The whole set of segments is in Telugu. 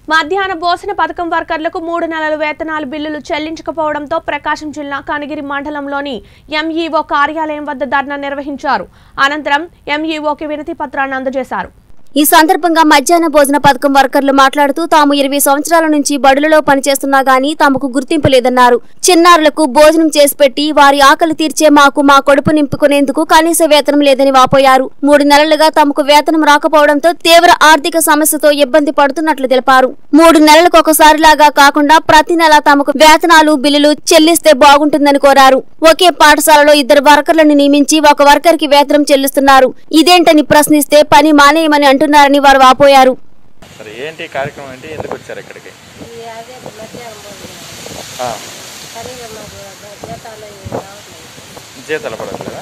మధ్యాహ్న భోజన పథకం వర్కర్లకు మూడు నెలల వేతనాలు బిల్లులు చెల్లించకపోవడంతో ప్రకాశం జిల్లా కనగిరి మండలంలోని ఎంఈఓ కార్యాలయం వద్ద ధర్నా నిర్వహించారు అనంతరం ఎంఈఓకి వినతి పత్రాన్ని అందజేశారు ఈ సందర్భంగా మధ్యాహ్న భోజన పథకం వర్కర్లు మాట్లాడుతూ తాము ఇరవై సంవత్సరాల నుంచి బడులలో పనిచేస్తున్నా గానీ తమకు గుర్తింపు లేదన్నారు చిన్నారులకు భోజనం చేసి పెట్టి వారి ఆకలి తీర్చే మాకు మా కడుపు నింపుకునేందుకు కనీస వేతనం లేదని వాపోయారు మూడు నెలలుగా తమకు వేతనం రాకపోవడంతో తీవ్ర ఆర్థిక సమస్యతో ఇబ్బంది పడుతున్నట్లు తెలిపారు మూడు నెలలకు ఒకసారిలాగా కాకుండా ప్రతి నెల తమకు వేతనాలు బిల్లులు చెల్లిస్తే బాగుంటుందని కోరారు ఒకే పాఠశాలలో ఇద్దరు వర్కర్లను నియమించి ఒక వర్కర్ కి వేతనం చెల్లిస్తున్నారు ఇదేంటని ప్రశ్నిస్తే పని మానేయమని అంటున్నారని వారు వాపోయారు సరే ఏంటి ఈ కార్యక్రమం ఏంటి ఎందుకు వచ్చారు ఇక్కడికి ఈ అదే మధ్యాహ్నం భోజనం ఆ, సరిగా మాకు జీతాలు ఇవి రావట్లేదు జీతాలు పడట్లేదా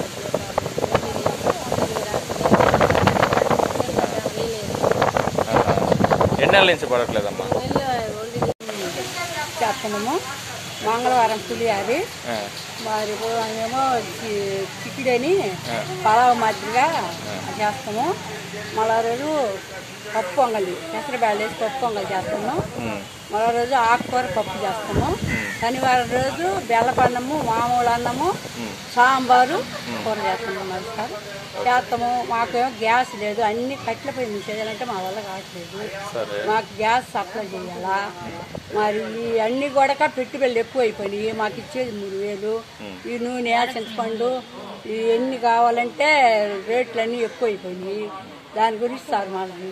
ఆహా. ఎన్ని నెలల నుంచి పడట్లేదమ్మా చేస్తున్నాము మంగళవారం పులియారి ఆ, మరి ఏమో చిక్కుడని పలావ్ మాదిరిగా చేస్తాము మళ్ళా రోజు పప్పు పొంగలి పెసర బ్యాళ్ళు వేసి పప్పు పొంగలి చేస్తాము ఉమ్, మరో రోజు ఆకుకూర పప్పు చేస్తాము శనివారం రోజు బెల్లపన్నము మామూలు అన్నము సాంబారు కూర చేస్తాము మరి సార్ చేస్తాము మాకేమో గ్యాస్ లేదు అన్ని కట్టెల పొయ్యి మీద చేయాలంటే మా వల్ల కావట్లేదు సరే మాకు గ్యాస్ సప్లై చేయాలా మరి ఈ అన్ని కూడా పెట్టుబడులు ఎక్కువ అయిపోయినాయి మాకు ఇచ్చేది మూడు వేలు ఈ నూనె చింతపండు ఈ ఎన్ని కావాలంటే రేట్లు అన్నీ ఎక్కువ అయిపోయినాయి దాని గురించి సార్ మాకు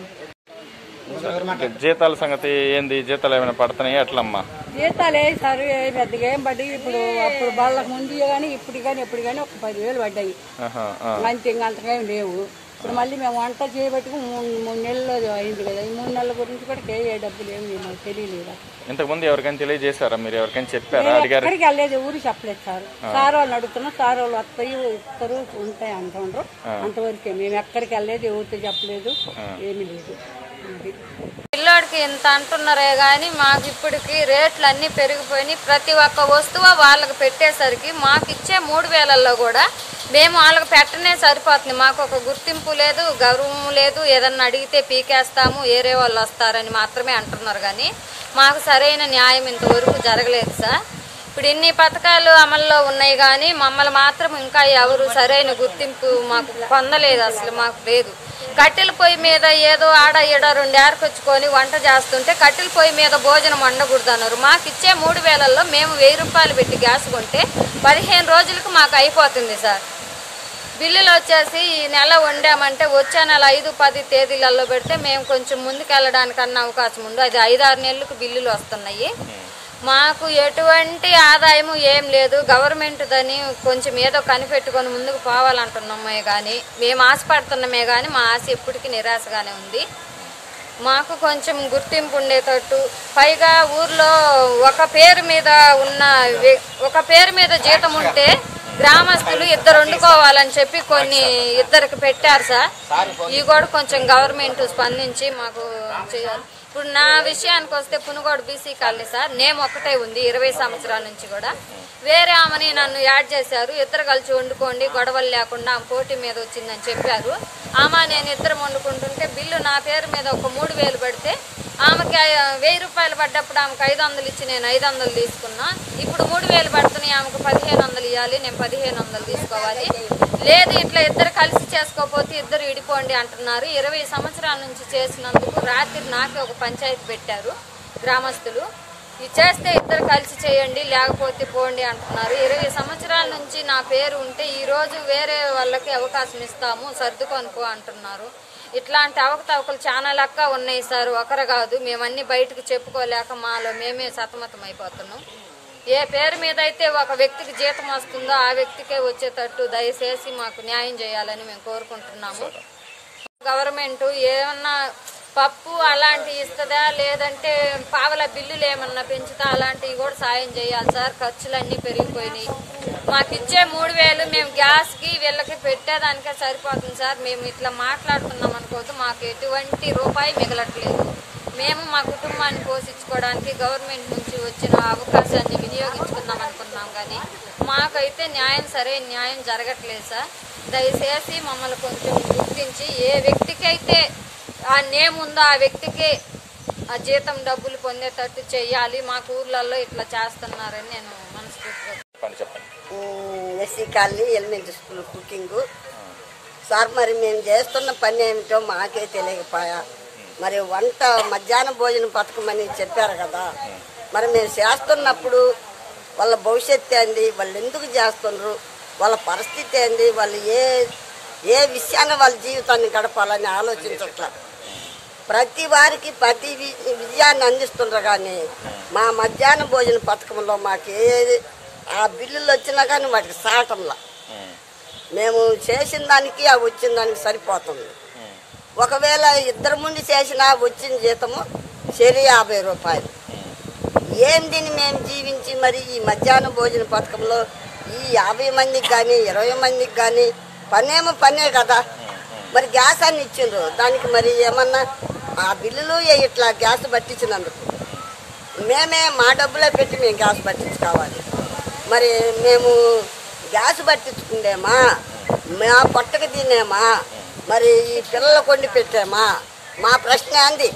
ఇంకా జీతాల సంగతి ఏంది జీతాలు ఏమైనా పడుతున్నాయి ఎట్లమ్మా జీతాలు వేసారు పెద్దగా ఏం పడ్డాయి ఇప్పుడు అప్పుడు వాళ్ళకి ముందు కానీ ఇప్పుడు కానీ ఎప్పుడు కానీ ఒక పదివేలు పడ్డాయి ఆహా, ఆ, అంతే ఇంకా అంతకేం లేవు ఇప్పుడు మళ్ళీ మేము వంట చేయబట్టుకు మూడు మూడు నెలలు అయింది కదా ఈ మూడు నెలల గురించి కూడా ఏ డబ్బులు ఏమి మాకు తెలియలేదు ఇంతకు ముందు ఎవరికైనా తెలియజేశారా మీరు ఎవరికైనా చెప్పారా అడిగారు ఎక్కడికి వెళ్ళలేదు ఊరు చెప్పలేదు సార్ సార్ వాళ్ళు అడుగుతున్నాం సార్ వాళ్ళు వస్తాయి ఇస్తారు ఉంటాయి అంటుండ్రు అంతవరకే మేము ఎక్కడికి వెళ్ళలేదు ఎవరితో చెప్పలేదు ఏమీ లేదు అది. పిల్లోడికి ఇంత అంటున్నారే కానీ మాకు ఇప్పటికి రేట్లు అన్నీ పెరిగిపోయినాయి ప్రతి ఒక్క వస్తువు వాళ్ళకి పెట్టేసరికి మాకు ఇచ్చే మూడు వేలల్లో కూడా మేము వాళ్ళకి పెట్టనే సరిపోతుంది మాకు ఒక గుర్తింపు లేదు గౌరవం లేదు ఏదన్నా అడిగితే పీకేస్తాము ఏరే వాళ్ళు వస్తారని మాత్రమే అంటున్నారు కానీ మాకు సరైన న్యాయం ఇంతవరకు జరగలేదు సార్ ఇప్పుడు ఇన్ని పథకాలు అమల్లో ఉన్నాయి కానీ మమ్మల్ని మాత్రం ఇంకా ఎవరు సరైన గుర్తింపు మాకు పొందలేదు అసలు మాకు లేదు కట్టెల పొయ్యి మీద ఏదో ఆడ ఈడ రెండు ఏరకొచ్చుకొని వంట చేస్తుంటే కట్టెల పొయ్యి మీద భోజనం వండకూడదు అన్నారు మాకు ఇచ్చే మూడు వేలల్లో మేము వెయ్యి రూపాయలు పెట్టి గ్యాస్ కొంటే పదిహేను రోజులకు మాకు అయిపోతుంది సార్ బిల్లులు వచ్చేసి ఈ నెల వండామంటే వచ్చే నెల ఐదు పది తేదీలలో పెడితే మేము కొంచెం ముందుకు వెళ్ళడానికన్నా అవకాశం ఉంది అది ఐదారు నెలలకు బిల్లులు వస్తున్నాయి మాకు ఎటువంటి ఆదాయము ఏం లేదు గవర్నమెంట్ దని కొంచెం ఏదో కనిపెట్టుకొని ముందుకు పోవాలంటున్నామే కానీ మేము ఆశపడుతున్నామే కానీ మా ఆశ ఎప్పటికీ నిరాశగానే ఉంది మాకు కొంచెం గుర్తింపు ఉండేటట్టు పైగా ఊర్లో ఒక పేరు మీద ఉన్న వ్య- ఒక పేరు మీద జీతం ఉంటే గ్రామస్తులు ఇద్దరు వండుకోవాలని చెప్పి కొన్ని ఇద్దరికి పెట్టారు సార్ ఇవి కూడా కొంచెం గవర్నమెంట్ స్పందించి మాకు చేయాలి ఇప్పుడు నా విషయానికి వస్తే Punugodu BC colony sir name ఒక్కటే ఉంది ఇరవై సంవత్సరాల నుంచి కూడా వేరే ఆమెని నన్ను యాడ్ చేశారు ఇద్దరు కలిసి వండుకోండి గొడవలు లేకుండా ఆమె పోటీ మీద వచ్చిందని చెప్పారు ఆమె నేను ఇద్దరం వండుకుంటుంటే బిల్లు నా పేరు మీద ఒక మూడు వేలు పడితే ఆమెకి ఐ- వెయ్యి రూపాయలు పడ్డప్పుడు ఆమెకు ఐదు వందలు ఇచ్చి నేను ఐదు వందలు తీసుకున్నా ఇప్పుడు మూడు వేలు పడుతున్నాయి ఆమెకు పదిహేను వందలు ఇవ్వాలి నేను పదిహేను వందలు తీసుకోవాలి లేదు ఇట్లా ఇద్దరు కలిసి చేసుకోకపోతే ఇద్దరు విడిపోండి అంటున్నారు ఇరవై సంవత్సరాల నుంచి చేసినందుకు రాత్రి నాకే ఒక పంచాయతీ పెట్టారు గ్రామస్తులు ఇది చేస్తే ఇద్దరు కలిసి చేయండి లేకపోతే పోండి అంటున్నారు ఇరవై సంవత్సరాల నుంచి నా పేరు ఉంటే ఈ రోజు వేరే వాళ్ళకి అవకాశం ఇస్తాము సర్దుకొని పో అంటున్నారు ఇట్లాంటి అవకతవకలు చాలా లెక్క ఉన్నాయి సార్ ఒకరు కాదు మేమన్నీ బయటకు చెప్పుకోలేక మాలో మేమే సతమతం అయిపోతున్నాం ఏ పేరు మీద అయితే ఒక వ్యక్తికి జీతం వస్తుందో ఆ వ్యక్తికే వచ్చేటట్టు దయచేసి మాకు న్యాయం చేయాలని మేము కోరుకుంటున్నాము గవర్నమెంట్ ఏమన్నా పప్పు అలాంటివి ఇస్తుందా లేదంటే పావల బిల్లులు ఏమన్నా పెంచుతా అలాంటివి కూడా సాయం చేయాలి సార్ ఖర్చులన్నీ పెరిగిపోయినాయి మాకు ఇచ్చే మూడు వేలు మేము గ్యాస్కి వీళ్ళకి పెట్టేదానికే సరిపోతుంది సార్ మేము ఇట్లా మాట్లాడుతున్నాం అనుకోవద్దు మాకు ఎటువంటి రూపాయి మిగలట్లేదు మేము మా కుటుంబాన్ని పోషించుకోవడానికి గవర్నమెంట్ నుంచి వచ్చిన అవకాశాన్ని వినియోగించుకుందాం అనుకున్నాం కానీ మాకైతే న్యాయం సరే న్యాయం జరగట్లేదు సార్ దయచేసి మమ్మల్ని కొంచెం గుర్తించి ఏ వ్యక్తికి అయితే ఆ నేమ్ ఉందో ఆ వ్యక్తికి ఆ జీతం డబ్బులు పొందేటట్టు చెయ్యాలి మాకు ఊర్లలో ఇట్లా చేస్తున్నారని నేను మనస్ఫూర్తిగా చెప్పండి చెప్పండి SC colony elementary school cooking sir మరి మేము చేస్తున్న పని ఏమిటో మాకే తెలియకపోయా మరి వంట మధ్యాహ్న భోజనం పథకమని చెప్పారు కదా మరి మేము చేస్తున్నప్పుడు వాళ్ళ భవిష్యత్తు ఏంది వాళ్ళు ఎందుకు చేస్తున్నారు వాళ్ళ పరిస్థితి ఏంది వాళ్ళు ఏ ఏ విషయాన్ని వాళ్ళ జీవితాన్ని గడపాలని ఆలోచించట్లా ప్రతి వారికి ప్రతి వి- విజయాన్ని అందిస్తుండ్రు కానీ మా మధ్యాహ్న భోజన పథకంలో మాకు ఏ ఆ బిల్లులు వచ్చినా కానీ వాటికి సాటంలా మేము చేసిన దానికి ఆ వచ్చిన దానికి సరిపోతుంది ఒకవేళ ఇద్దరు ముందు చేసినా వచ్చిన జీతము సరి యాభై రూపాయలు ఏం దీన్ని మేము జీవించి మరి ఈ మధ్యాహ్న భోజన పథకంలో ఈ యాభై మందికి కానీ ఇరవై మందికి కానీ పనేమో పనే కదా మరి గ్యాస్ అని ఇచ్చిండ్రు దానికి మరి ఏమన్నా ఆ బిల్లులు ఇట్లా గ్యాస్ పట్టించినందుకు మేమే మా డబ్బులే పెట్టి మేము గ్యాస్ పట్టించుకోవాలి మరి మేము గ్యాస్ పట్టించుకుందేమా మా పొట్టకు తినేమా మరి ఈ పిల్లల కొండి పెట్టామా మా ప్రశ్న అంది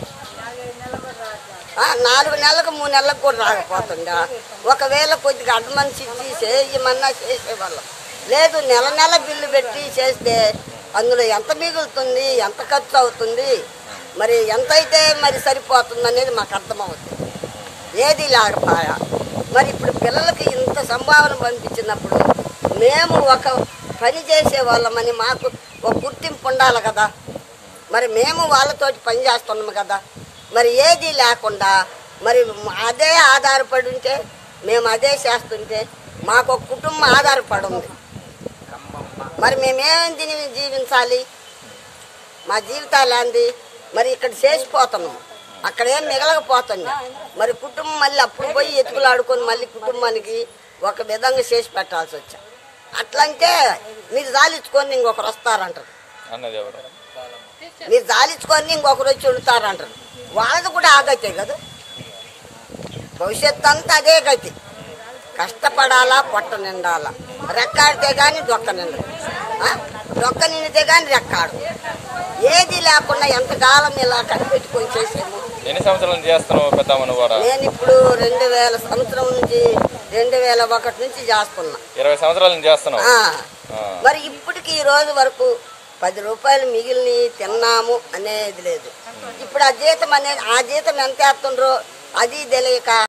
ఆ, నాలుగు నెలలకు మూడు నెలలకు కూడా రాకపోతుందా ఒకవేళ కొద్దిగా అడ్వాన్స్ ఇచ్చి చేయమన్నా చేసేవాళ్ళం లేదు నెల నెల బిల్లు పెట్టి చేస్తే అందులో ఎంత మిగులుతుంది ఎంత ఖర్చు అవుతుంది మరి ఎంత అయితే మరి సరిపోతుంది అనేది మాకు అర్థమవుతుంది ఏది లేకపోయా మరి ఇప్పుడు పిల్లలకి ఇంత సంభావన పంపించినప్పుడు మేము ఒక పని చేసే వాళ్ళమని మాకు ఒక గుర్తింపు ఉండాలి కదా మరి మేము వాళ్ళతోటి పని చేస్తున్నాము కదా మరి ఏది లేకుండా మరి అదే ఆధారపడి ఉంటే మేము అదే చేస్తుంటే మాకు ఒక కుటుంబం ఆధారపడి ఉంది మరి మేమేం తిని జీవించాలి మా జీవితాలు ఏంది మరి ఇక్కడ చేసిపోతున్నాము అక్కడ ఏం మిగలకపోతుంది మరి కుటుంబం మళ్ళీ అప్పుడు పోయి ఎతుకులు ఆడుకొని మళ్ళీ కుటుంబానికి ఒక విధంగా చేసి పెట్టాల్సి వచ్చా అట్లంటే మీరు జాలించుకొని ఇంకొకరు వస్తారంటారు అన్నది ఎవరు మీరు జాలించుకొని ఇంకొకరు వచ్చి వండుతారంటారు వాళ్ళది కూడా ఆగతే కదా భవిష్యత్తు అంతా అదే గతి కష్టపడాలా పొట్ట నిండాలా రెక్కాడితే కానీ దొక్క నిండదు ఆ? దొక్క నిండితే కానీ రెక్కాడు ఏది లేకుండా ఎంతకాలం ఇలా కనిపెట్టుకొని చేసాము ఎన్ని సంవత్సరాల నుంచి చేస్తున్నావు పెద్దమ్మ నువ్వు కూడా? నేను ఇప్పుడు రెండు వేల సంవత్సరం నుంచి రెండు వేల ఒకటి నుంచి చేస్తున్నా ఇరవై సంవత్సరాల నుంచి చేస్తున్నావు ఆ. ఆ. మరి ఇప్పటికి ఈ రోజు వరకు పది రూపాయలు మిగిలిని తిన్నాము అనేది లేదు ఇప్పుడు ఆ జీతం అనేది ఆ జీతం ఎంత వేస్తుండ్రో అది తెలియక